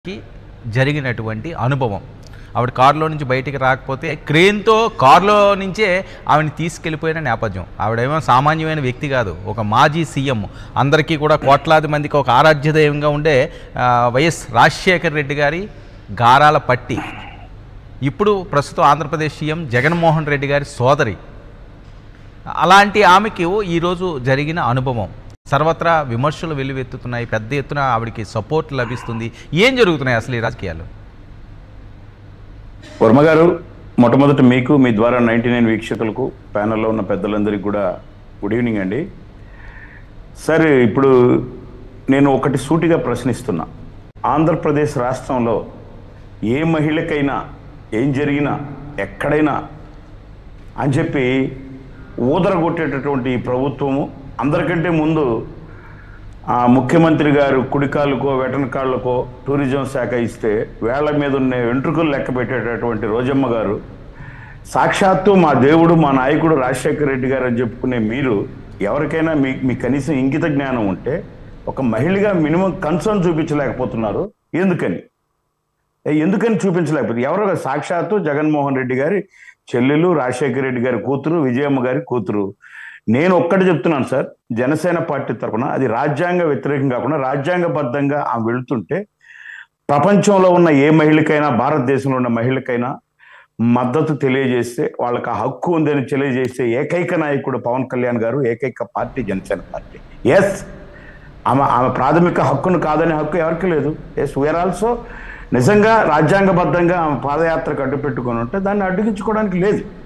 కి జరిగినటువంటి అనుభవం ఆవిడ కారులో నుంచి బయటికి రాకపోతే క్రేన్తో కారులో నుంచే ఆవిడని తీసుకెళ్ళిపోయిన నేపథ్యం ఆవిడేమో సామాన్యమైన వ్యక్తి కాదు ఒక మాజీ సీఎం అందరికీ కూడా కోట్లాది మందికి ఒక ఆరాధ్య దైవంగా ఉండే ఆ, వైఎస్ రాజశేఖర్ రెడ్డి గారి గారాల పట్టి ఇప్పుడు ప్రస్తుతం ఆంధ్రప్రదేశ్ సీఎం జగన్మోహన్ రెడ్డి గారి సోదరి అలాంటి ఆమెకి ఈరోజు జరిగిన అనుభవం సర్వత్రా విమర్శలు వెల్లువెత్తుతున్నాయి పెద్ద ఎత్తున ఆవిడకి సపోర్ట్ లభిస్తుంది ఏం జరుగుతున్నాయి అసలు ఈ రాజకీయాలు వర్మ గారు మొట్టమొదట మీకు మీ ద్వారా నైంటీ నైన్ వీక్షకులకు ప్యానల్లో ఉన్న పెద్దలందరికీ కూడా గుడ్ ఈవినింగ్ అండి సార్ ఇప్పుడు నేను ఒకటి సూటిగా ప్రశ్నిస్తున్నా ఆంధ్రప్రదేశ్ రాష్ట్రంలో ఏ మహిళకైనా ఏం జరిగినా ఎక్కడైనా అని చెప్పి ఊదరగొట్టేటటువంటి ఈ ప్రభుత్వము అందరికంటే ముందు ఆ ముఖ్యమంత్రి గారు కుడికాళ్ళకో వెటనకాళ్ళకో టూరిజం శాఖ ఇస్తే వేళ్ల మీద ఉన్న వెంట్రుకలు లెక్క పెట్టేటటువంటి రోజమ్మ గారు సాక్షాత్తు మా దేవుడు మా నాయకుడు రాజశేఖర రెడ్డి గారు అని చెప్పుకునే మీరు ఎవరికైనా మీ మీ కనీసం ఇంగిత జ్ఞానం ఉంటే ఒక మహిళగా మినిమం కన్సర్న్ చూపించలేకపోతున్నారు ఎందుకని ఏ, ఎందుకని చూపించలేకపోతే ఎవరో కాదు, సాక్షాత్తు జగన్మోహన్ రెడ్డి గారి చెల్లెలు రాజశేఖర రెడ్డి గారి కూతురు విజయమ్మ గారి కూతురు నేను ఒక్కటి చెప్తున్నాను సార్ జనసేన పార్టీ తరఫున అది రాజ్యాంగ వ్యతిరేకం కాకుండా రాజ్యాంగబద్ధంగా ఆమె వెళుతుంటే ప్రపంచంలో ఉన్న ఏ మహిళకైనా భారతదేశంలో ఉన్న మహిళకైనా మద్దతు తెలియజేస్తే వాళ్ళకి ఆ హక్కు ఉందని తెలియజేస్తే ఏకైక నాయకుడు పవన్ కళ్యాణ్ గారు ఏకైక పార్టీ జనసేన పార్టీ ఎస్ ఆమె ఆమె ప్రాథమిక హక్కును కాదనే హక్కు ఎవరికి లేదు ఎస్ వీఆర్ ఆల్సో నిజంగా రాజ్యాంగబద్ధంగా ఆమె పాదయాత్రకు అడ్డు పెట్టుకొని ఉంటే దాన్ని అడ్డుగించుకోవడానికి లేదు